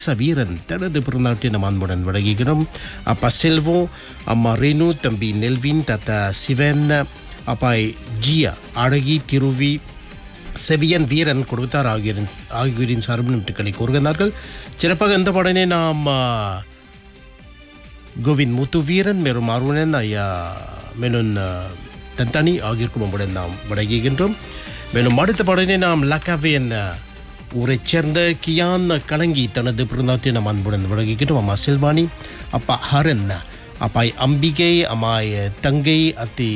வீரன் தனது பிறந்தாட்டின் நம் அன்புடன் வழங்குகிறோம் அப்பா செல்வோ அம்மா ரேணு தம்பி நெல்வின் தாத்தா சிவன் அப்பாய் ஜியா அழகி திருவி செவியன் வீரன் கொடுத்தார் ஆகியோரின் ஆகியோரின் சார்பு நிமிட்டுக்களை கூறுகிறார்கள் சிறப்பாக இந்த படனே நாம் ஆ, கோவிந்த் முத்து வீரன் மேலும் அருணன் ஐயா மேலும் அஹ், தந்தானி ஆகியோருக்கும் நம்முடன் நாம் வழங்குகின்றோம் மேலும் அடுத்த பாடலை நாம் லக்காவேன் அஹ், ஊரைச் சேர்ந்த கியான் கலங்கி தனது பிறந்தாட்டை நாம் அன்புடன் வழங்குகின்றோம் அம்மா செல்வானி அப்பா ஹரன் அப்பாய் அம்பிகை அம்மாய் தங்கை அத்தி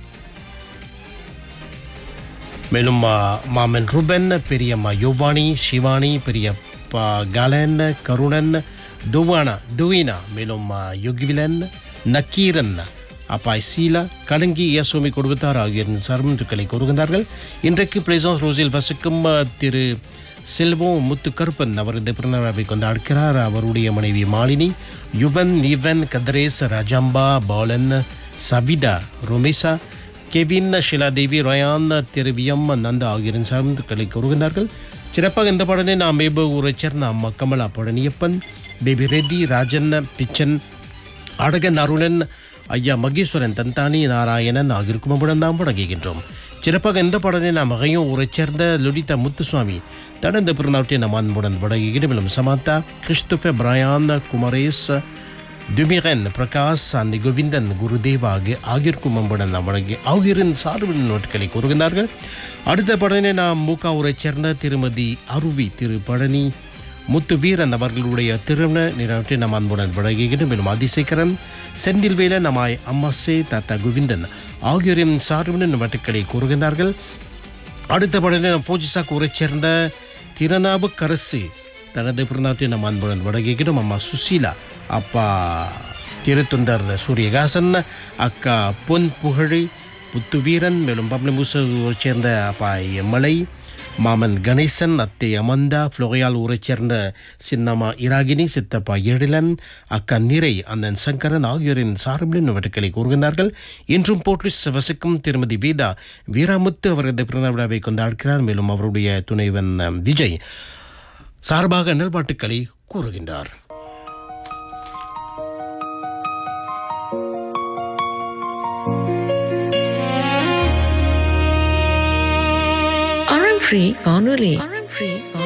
மேலும் ஆ, மாமன் ருபன் பெரியம்மா யுவானி சிவானி பெரியப்பா கலன் கருணன் துவானா துவினா மேலும் ஆ, யுக்விலன் நக்கீரன் அப்பாய் சீலா கலங்கி யசோமி கொடுத்தார் ஆகியோரின் சர்மன்றுக்களை கூறுகின்றார்கள் இன்றைக்கு பிளேசாஸ் ரோஸில் வசிக்கும் ஆ, திரு செல்வம் முத்து கருப்பன் அவரது பிறந்தநாளை கொண்டாடுகிறார் அவருடைய மனைவி மாலினி யுவன் நிவன் கதிரேஸ் ரஜம்பா பாலன் சபிதா ருமிசா கெவின் ஷிலாதேவி ரயான் திருவியம் நந்த ஆகியோரின் சார்ந்துக்களை கூறுகின்றார்கள் சிறப்பாக இந்த பாடலை நாம் மேபு ஊரைச் சேர்ந்த அம்மா கமலா பழனியப்பன் பேபி ரெட்டி ராஜன் பிச்சன் அழகன் அருணன் ஐயா மகேஸ்வரன் தந்தானி நாராயணன் ஆகியோருக்கும் நம்முடன் நாம் வழங்குகின்றோம் சிறப்பாக இந்த பாடலை நாம் அகையும் ஊரைச் சேர்ந்த லொலிதா முத்துசுவாமி தடந்த பிறந்தாவட்டை நாம் அன்புடன் வழங்குகிறோம் மேலும் சமாத்தா கிறிஸ்துஃப பிராயான் குமரேஸ் துமிகன் பிரகாஷ் அந்த கோவிந்தன் குருதேவ் ஆகிய ஆகியோருக்கும் அன்புடன் நாம் வழங்கி ஆகியோரின் சார்பின் நோட்களை கூறுகின்றார்கள் அடுத்த படனை நாம் மூக்காவூரைச் சேர்ந்த திருமதி அருவி திரு பழனி முத்து வீரன் அவர்களுடைய திருமண நிலவற்றை நாம் அன்புடன் வழங்குகிறோம் மேலும் அதிசேகரன் செந்தில்வேலன் நமாய் அம்மாசே தாத்தா கோவிந்தன் ஆகியோரின் சார்பின் வட்டுக்களை கூறுகின்றார்கள் அடுத்த படத்தில் நாம் போஜிசா ஊரைச் சேர்ந்த திறனாபு கரசு தனது பிறந்தாட்டை நம் அன்புடன் வழங்குகிறோம் அம்மா சுசீலா அப்பா திருத்துந்தர் சூரியகாசன் அக்கா பொன் புகழி புத்துவீரன் மேலும் பப்ளமூச ஊரைச் சேர்ந்த அப்பா மலை மாமன் கணேசன் அத்தை அமந்தா ஃப்ளோயால் ஊரைச் சேர்ந்த சின்னம்மா இராகினி சித்தப்பா எழிலன் அக்கா நிறை அண்ணன் சங்கரன் ஆகியோரின் சார்பிலின் வட்டுக்களை கூறுகின்றார்கள் இன்றும் போர்ட்ரிஸ் வசிக்கும் திருமதி வேதா வீராமுத்து அவரது பிறந்த விழாவை கொண்டாடுகிறார் மேலும் அவருடைய துணைவன் அஹ், விஜய் சார்பாக நல்வாட்டுக்களை கூறுகின்றார் RM3 வானொலி RM3